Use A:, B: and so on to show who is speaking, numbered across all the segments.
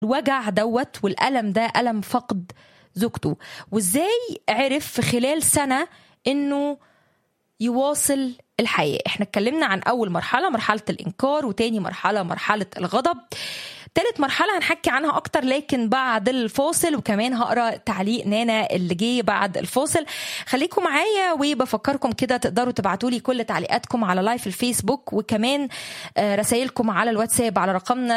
A: الوجع دوت والألم ده ألم فقد زوجته وازاي عرف في خلال سنة انه يواصل الحياة احنا اتكلمنا عن اول مرحلة مرحلة الانكار وتاني مرحلة مرحلة الغضب تالت مرحلة هنحكي عنها أكتر لكن بعد الفاصل وكمان هقرا تعليق نانا اللي جه بعد الفاصل خليكم معايا وبفكركم كده تقدروا تبعتوا لي كل تعليقاتكم على لايف الفيسبوك وكمان رسائلكم على الواتساب على رقمنا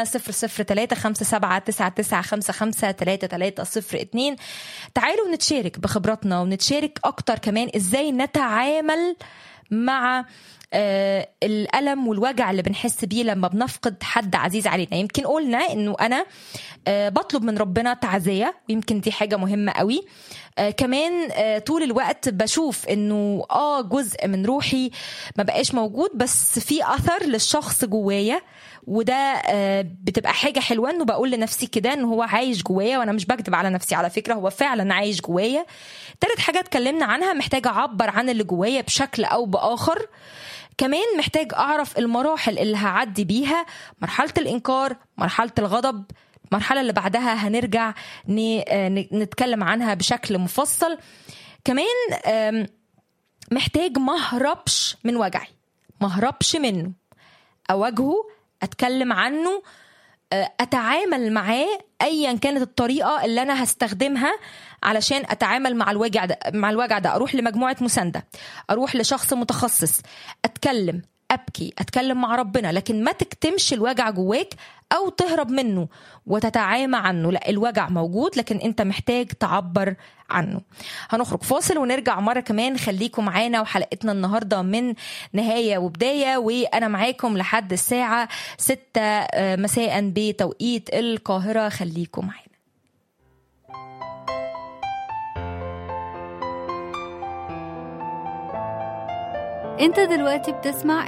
A: 003 تعالوا نتشارك بخبراتنا ونتشارك أكتر كمان إزاي نتعامل مع آه الألم والوجع اللي بنحس بيه لما بنفقد حد عزيز علينا يمكن قلنا انه انا آه بطلب من ربنا تعزية ويمكن دي حاجة مهمة قوي آه كمان آه طول الوقت بشوف انه اه جزء من روحي ما بقاش موجود بس في اثر للشخص جوايا وده آه بتبقى حاجه حلوه انه بقول لنفسي كده ان هو عايش جوايا وانا مش بكذب على نفسي على فكره هو فعلا عايش جوايا تالت حاجه اتكلمنا عنها محتاجه اعبر عن اللي جوايا بشكل او باخر كمان محتاج اعرف المراحل اللي هعدي بيها مرحله الانكار مرحله الغضب المرحله اللي بعدها هنرجع نتكلم عنها بشكل مفصل كمان محتاج ما اهربش من وجعي ما اهربش منه اواجهه اتكلم عنه اتعامل معاه ايا كانت الطريقه اللي انا هستخدمها علشان اتعامل مع الوجع ده مع الوجع ده اروح لمجموعه مسانده اروح لشخص متخصص اتكلم ابكي اتكلم مع ربنا لكن ما تكتمش الوجع جواك او تهرب منه وتتعامى عنه لا الوجع موجود لكن انت محتاج تعبر عنه هنخرج فاصل ونرجع مره كمان خليكم معانا وحلقتنا النهارده من نهايه وبدايه وانا معاكم لحد الساعه 6 مساء بتوقيت القاهره خليكم معانا
B: انت دلوقتي بتسمع